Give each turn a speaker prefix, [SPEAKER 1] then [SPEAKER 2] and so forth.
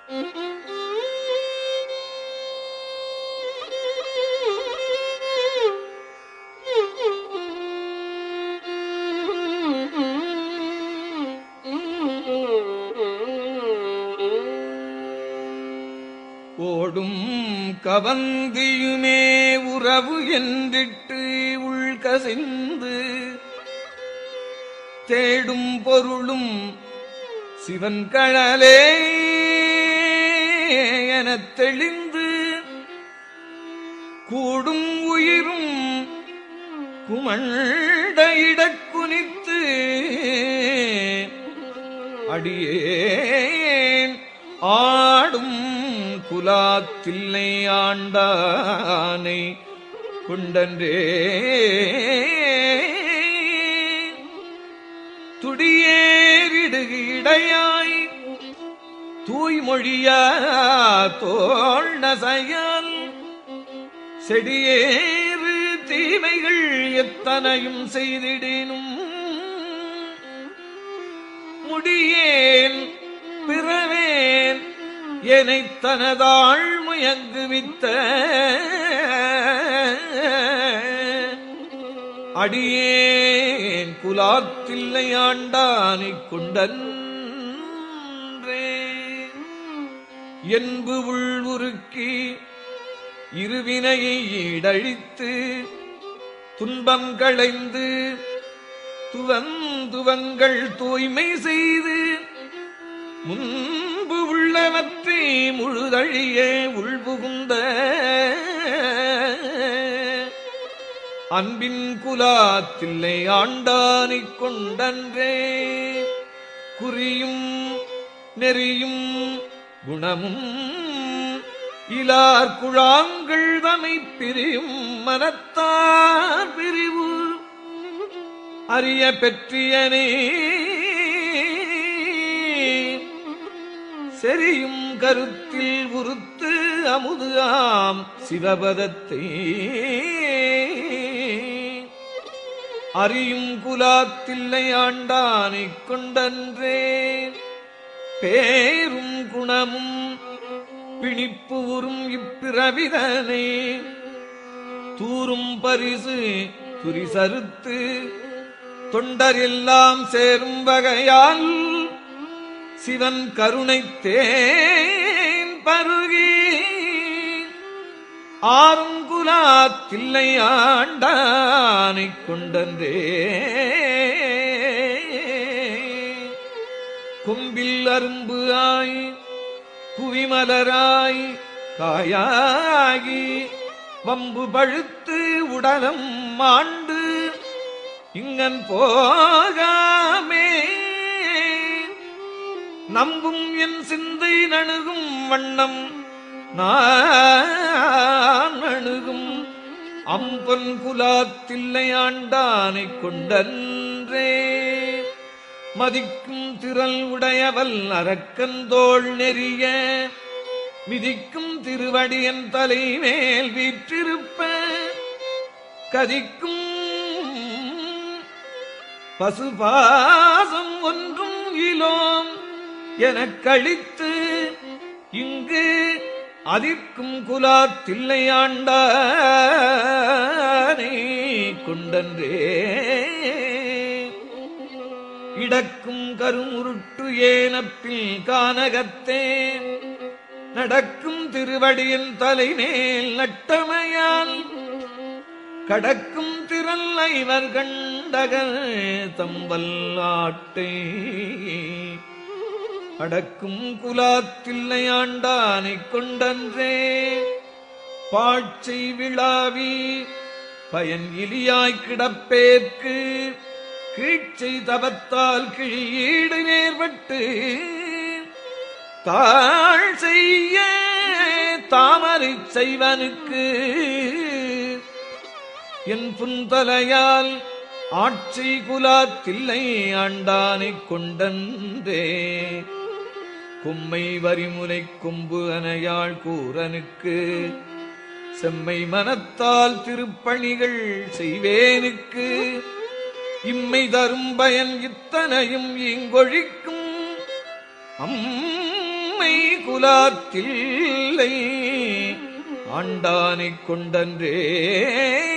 [SPEAKER 1] ஓடும் கவந்தியுமே உறவு என்றிட்டு உள்கசிந்து தேடும் பொருளும் சிவன் கழலே எனத் தெளிந்து கூடும் உயிரும் குமண்ட இடக்குனித்து அடியேன் ஆடும் குலாத்தில்லை ஆண்டானை கொண்டன்றே துடியேறிடுகு இடையாய் தூய்மொழியா தோல் நசையால் செடியேறு தீமைகள் எத்தனையும் செய்திடினும் முடியேன் பிறவேன் எனைத் தனதாள் முயங்குவித்த அடியேன் குலாத்தில்லை ஆண்டானைக் கொண்டன்றே என்பு உள்வுருக்கி இருவினையை ஈடழித்து துன்பம் களைந்து துவந்துவங்கள் தூய்மை செய்து முன்பு உள்ளவற்றை முழுதழிய உள்புகுந்த அன்பின் குலாத்தில்லை ஆண்டானைக் கொண்டன்றே குறியும் நெறியும் குணமும் இலார் குழாங்கள் தமை பிரியும் மனத்தார் பிரிவு அறிய பெற்றியனே செரியும் கருத்தில் உருத்து அமுது ஆம் சிவபதத்தை அறியும் குலாத்தில்லை ஆண்டானைக் கொண்டன்றே பேரும் குணமும் பிணிப்பு உறும் இப்பிறவிதனே தூரும் பரிசு துரிசறுத்து தொண்டரெல்லாம் சேரும் வகையால் சிவன் கருணை தேன் பருகி ஆறுங்குலாத்தில்லை ஆண்டானைக் கொண்டன்றே கொம்பில் அரும்பு ஆய் குவிமலராய் காயாகி வம்பு பழுத்து உடலம் மாண்டு இங்கன் போகாமே நம்பும் என் சிந்தை நணுகும் வண்ணம் நான் அணுகும் அம்பன் குலாத்தில்லை ஆண்டானைக் கொண்டன்றே மதிக்கும் திரள் உடையவல் அரக்கந்தோள் நெறிய மிதிக்கும் திருவடியன் தலைமேல் வீற்றிருப்ப கதிக்கும் பசுபாசம் ஒன்றும் இலோம் எனக் கழித்து இங்கு அதிர்க்கும் குலாத்தில்லை ஆண்டானே கொண்டன்றே இடக்கும் கருமுருட்டு ஏனப்பில் கானகத்தே நடக்கும் திருவடியின் தலைமேல் நட்டமையால் கடக்கும் திரள் ஐவர் கண்டகர் தம்பல் ஆட்டை அடக்கும் குலாத்தில்லை ஆண்டானைக் கொண்டன்றே பாட்சை விழாவி பயன் இலியாய் கிடப்பேற்கு கீழ்ச்சை தவத்தால் கிழியீடு நேர்பட்டு தாழ் செய்ய தாமரை செய்வனுக்கு என் புந்தலையால் ஆட்சி குலாத்தில்லை ஆண்டானைக் கொண்டன்றே கும்மை வரிமுலை கொம்பு அனையாள் கூரனுக்கு செம்மை மனத்தால் திருப்பணிகள் செய்வேனுக்கு இம்மை தரும் பயன் இத்தனையும் இங்கொழிக்கும் அம் அம்மை குலாத்தில்லை ஆண்டானைக் கொண்டன்றே